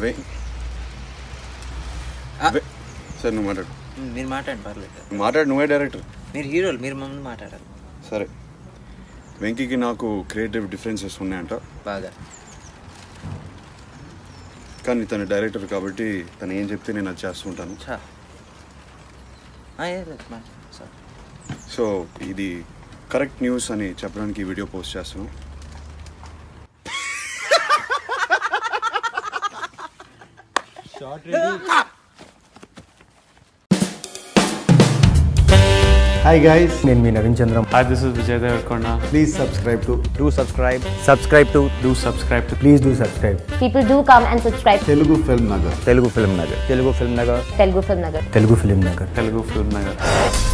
వే వే- సరే నువ్వు మాట్లాడు మీరు మాట్లాడండి పర్లేదు మాట్లాడు నువ్వే డైరెక్టర్ మీరు హీరోలు మీరు మమ్మల్ని మాట్లాడాలి సరే వెంకీకి నాకు క్రియేటివ్ డిఫరెన్సెస్ ఉన్నాయంట బాగా కానీ తను డైరెక్టర్ కాబట్టి తను ఏం చెప్తే నేను అది చేస్తుంటాను చా ఆ, ఏ లేదు, మా- సారీ. సో ఇది కరెక్ట్ న్యూస్ అని చెప్పడానికి ఈ వీడియో పోస్ట్ చేస్తున్నాం హాయ్ గైస్ నేను మీ Naveen Chandram Hi, this is Vijay Devarkonda. Please subscribe to do subscribe subscribe to Do subscribe to please do subscribe People do come and subscribe. Telugu film Nagar Telugu film Nagar Telugu film Nagar Telugu Film Nagar. Telugu film Nagar Telugu Film Nagar.